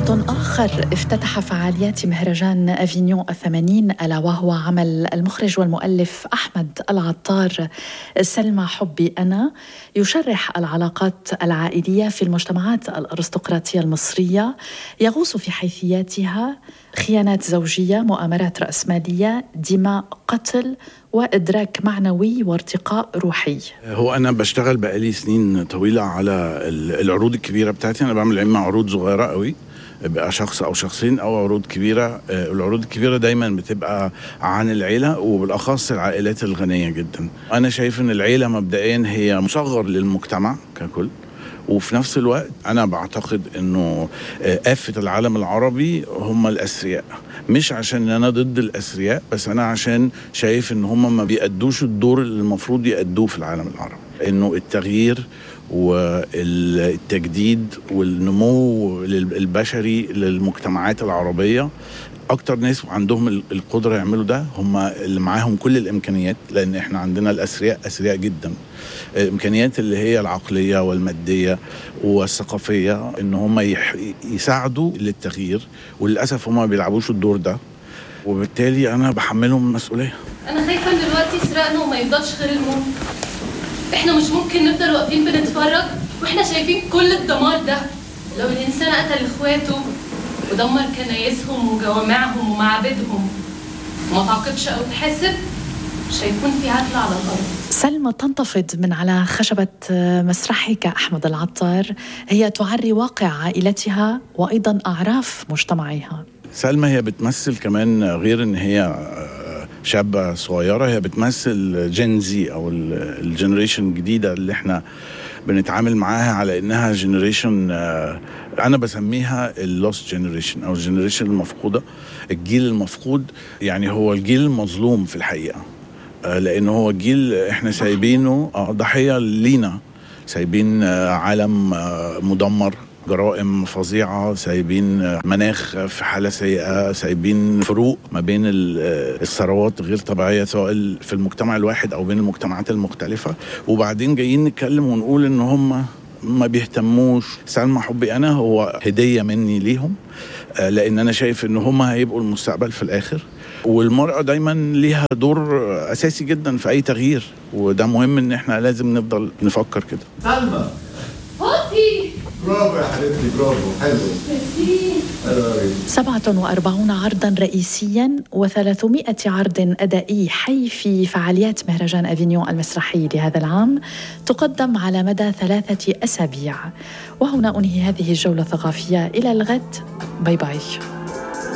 عرض آخر افتتح فعاليات مهرجان أفينيون الثمانين ألا وهو عمل المخرج والمؤلف أحمد العطار سلمى حبي أنا يشرح العلاقات العائلية في المجتمعات الأرستقراطية المصرية يغوص في حيثياتها خيانات زوجية مؤامرات رأسمالية دماء قتل وإدراك معنوي وارتقاء روحي هو أنا بشتغل بقالي سنين طويلة على العروض الكبيرة بتاعتي أنا بعمل إما عروض صغيرة قوي بقى شخص او شخصين او عروض كبيره العروض الكبيره دايما بتبقى عن العيله وبالاخص العائلات الغنيه جدا انا شايف ان العيله مبدئيا هي مصغر للمجتمع ككل وفي نفس الوقت انا بعتقد انه آفة العالم العربي هم الاثرياء مش عشان انا ضد الاثرياء بس انا عشان شايف ان هم ما بيأدوش الدور اللي المفروض يأدوه في العالم العربي انه التغيير والتجديد والنمو البشري للمجتمعات العربيه اكتر ناس عندهم القدره يعملوا ده هم اللي معاهم كل الامكانيات لان احنا عندنا الاثرياء اثرياء جدا الامكانيات اللي هي العقليه والماديه والثقافيه ان هم يساعدوا للتغيير وللاسف هم ما بيلعبوش الدور ده وبالتالي انا بحملهم المسؤوليه انا خايفه ان دلوقتي سرقنا وما يفضلش غير الموت احنا مش ممكن نفضل واقفين بنتفرج واحنا شايفين كل الدمار ده لو الانسان قتل اخواته ودمر كنايسهم وجوامعهم ومعابدهم وما تعاقبش او تحاسب مش هيكون في عدل على الارض سلمى تنتفض من على خشبة مسرحك أحمد العطار هي تعري واقع عائلتها وأيضا أعراف مجتمعها سلمى هي بتمثل كمان غير ان هي شابه صغيره هي بتمثل جين زي او الجنريشن الجديده اللي احنا بنتعامل معاها على انها جنريشن انا بسميها اللوست جنريشن او الجنريشن المفقوده الجيل المفقود يعني هو الجيل المظلوم في الحقيقه لان هو جيل احنا سايبينه ضحيه لينا سايبين عالم مدمر جرائم فظيعة سايبين مناخ في حالة سيئة سايبين فروق ما بين الثروات غير طبيعية سواء في المجتمع الواحد أو بين المجتمعات المختلفة وبعدين جايين نتكلم ونقول إن هم ما بيهتموش سلمى حبي أنا هو هدية مني ليهم لأن أنا شايف إن هم هيبقوا المستقبل في الآخر والمرأة دايما ليها دور أساسي جدا في أي تغيير وده مهم إن إحنا لازم نفضل نفكر كده سلمى بابي برافو يا حبيبتي برافو حلو حلو قوي 47 عرضا رئيسيا و300 عرض أدائي حي في فعاليات مهرجان أفينيون المسرحي لهذا العام تقدم على مدى ثلاثة أسابيع وهنا أنهي هذه الجولة الثقافية إلى الغد باي باي